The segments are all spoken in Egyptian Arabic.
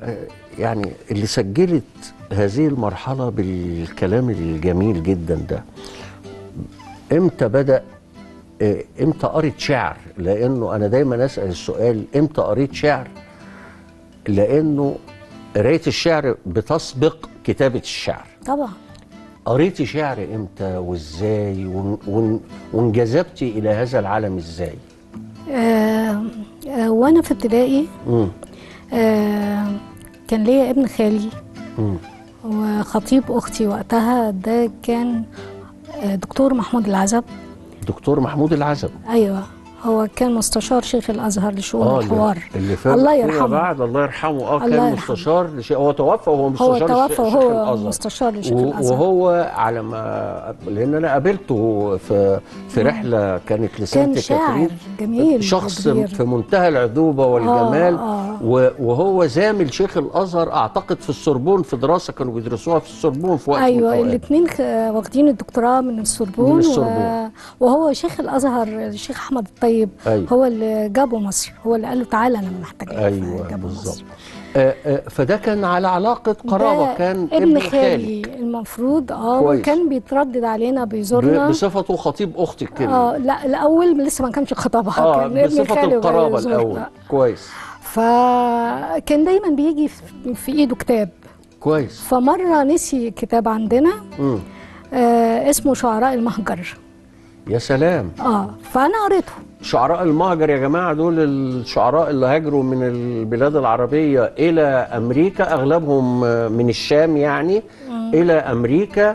آه، يعني اللي سجلت هذه المرحله بالكلام الجميل جدا ده امتى بدا آه، امتى قريت شعر لانه انا دايما اسال السؤال امتى قريت شعر لانه قرايه الشعر بتسبق كتابه الشعر طبعا قريتي شعر امتى وازاي وان- وان- وانجذبتي الى هذا العالم ازاي آه آه وانا في ابتدائي مم. آه كان ليا ابن خالي مم. وخطيب اختي وقتها ده كان آه دكتور محمود العزب دكتور محمود العزب ايوه هو كان مستشار شيخ الازهر لشؤون اللي- الحوار اللي فات الله فيما يرحمه بعد الله يرحمه اه الله كان يرحمه. مستشار لشيء هو توفى وهو هو مستشار توفى الشيخ وهو الازهر مستشار لشيخ و- الازهر وهو على ما لان انا قابلته في في رحله كانت لسانت كان شاعر كاترين جميل شخص وكبير. في منتهى العذوبه والجمال آه. و- وهو زامل شيخ الازهر اعتقد في السوربون في دراسه كانوا بيدرسوها في السوربون في وقت من ايوه الأوقات. الاثنين واخدين الدكتوراه من السوربون, من السوربون. و... وهو شيخ الازهر الشيخ احمد الطيب أيوة. هو اللي جابه مصر هو اللي قال له تعالى انا محتاج ايوه بالظبط آه، آه، فده كان على علاقه قرابه ده كان ابن خالي خالي المفروض اه كويس. وكان بيتردد علينا ب- بيزورنا بصفته خطيب اختك كده اه لا الاول لسه ما كانش خطبها اه كان ابن بصفه خالي القرابه وبيزورنا. الاول كويس فكان دايما بيجي في- في ايده كتاب كويس فمره نسي كتاب عندنا مم. آه اسمه شعراء المهجر يا سلام اه فانا قريته شعراء المهجر يا جماعه دول الشعراء اللي هاجروا من البلاد العربيه الى امريكا اغلبهم آه، من الشام يعني الى امريكا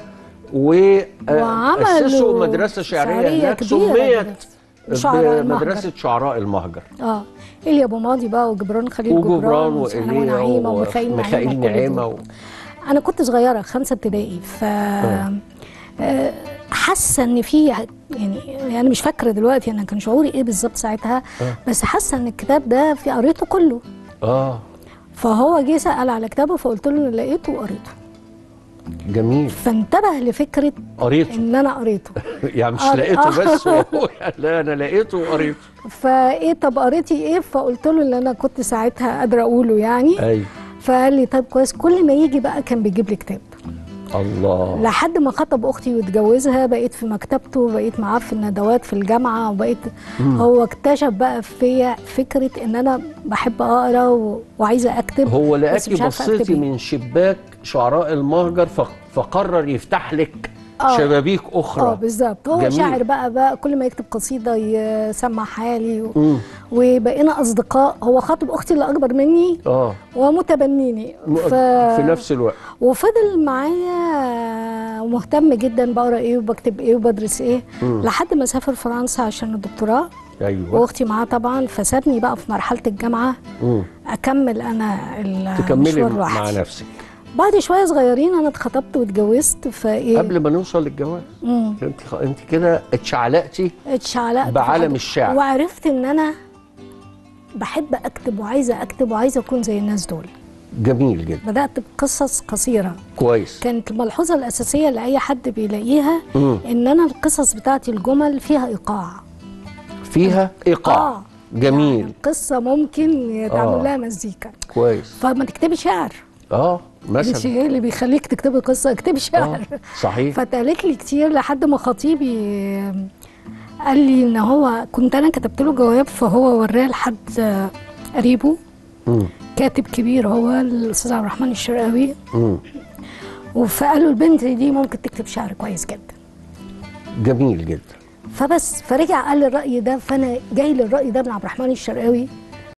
واسسوا وعملوا مدرسه شعريه شعرية هناك كبيرة سميت بشعراء المهجر. بمدرسه شعراء المهجر اه ايليا ابو ماضي بقى وجبران خليل وجبران جبران وسلامة وإيليا نعيمه وميخائيل وميخائيل نعيمه وكل نعيمه دول. و... انا كنت صغيره خمسه ابتدائي ف آه، حاسه ان في يعني يعني مش فاكره دلوقتي انا كان شعوري ايه بالظبط ساعتها بس حاسه ان الكتاب ده في قريته كله اه فهو جه سال على كتابه فقلت له إن لقيته وقريته جميل فانتبه لفكره قريته ان انا قريته يعني مش آه. لقيته بس وهو- لا انا لقيته وقريته فايه طب قريتي ايه فقلت له اللي انا كنت ساعتها قادره اقوله يعني ايوه فقال لي طب كويس كل ما يجي بقى كان بيجيب لي كتاب الله لحد ما خطب اختي واتجوزها بقيت في مكتبته بقيت معاه في الندوات في الجامعه وبقيت هو اكتشف بقى فيا فكره ان انا بحب اقرا و... وعايزه اكتب هو بس لقاكي مش عارفة أكتب بصيتي إيه. من شباك شعراء المهجر ف- فقرر يفتح لك آه. شبابيك اه اخرى بالظبط هو جميل. شاعر بقى بقى كل ما يكتب قصيده يسمعها لي و... مم. وبقينا اصدقاء هو خاطب اختي اللي اكبر مني اه ومتبنيني م- ف... في نفس الوقت وفضل معايا ومهتم جدا بقرا ايه وبكتب ايه وبدرس ايه لحد ما سافر فرنسا عشان الدكتوراه ايوه واختي معاه طبعا فسابني بقى في مرحله الجامعه مم. اكمل انا تكملي المشوار مع لوحدي نفسك بعد شويه صغيرين انا اتخطبت واتجوزت فايه قبل ما نوصل للجواز مم. انت خ- انت كده اتشعلقتي اتشعلقت في بعالم حاجة. الشعر. وعرفت ان انا بحب اكتب وعايزه اكتب وعايزه اكون زي الناس دول جميل جدا بدات بقصص قصيره كويس كانت الملحوظه الاساسيه لاي حد بيلاقيها مم. ان انا القصص بتاعتي الجمل فيها ايقاع فيها ايقاع آه. جميل يعني القصه ممكن يتعمل آه. لها مزيكا كويس فما تكتبي شعر اه مش مثلا ايه اللي بيخليك تكتبي قصه اكتبي شعر آه. صحيح فاتقالت لي كتير لحد ما خطيبي قال لي ان هو كنت انا كتبت له جواب فهو وراه لحد قريبه مم. كاتب كبير هو الاستاذ عبد الرحمن الشرقاوي مم. فقال له البنت دي ممكن تكتب شعر كويس جدا جميل جدا فبس فرجع قال لي الراي ده فانا جاي لي الراي ده من عبد الرحمن الشرقاوي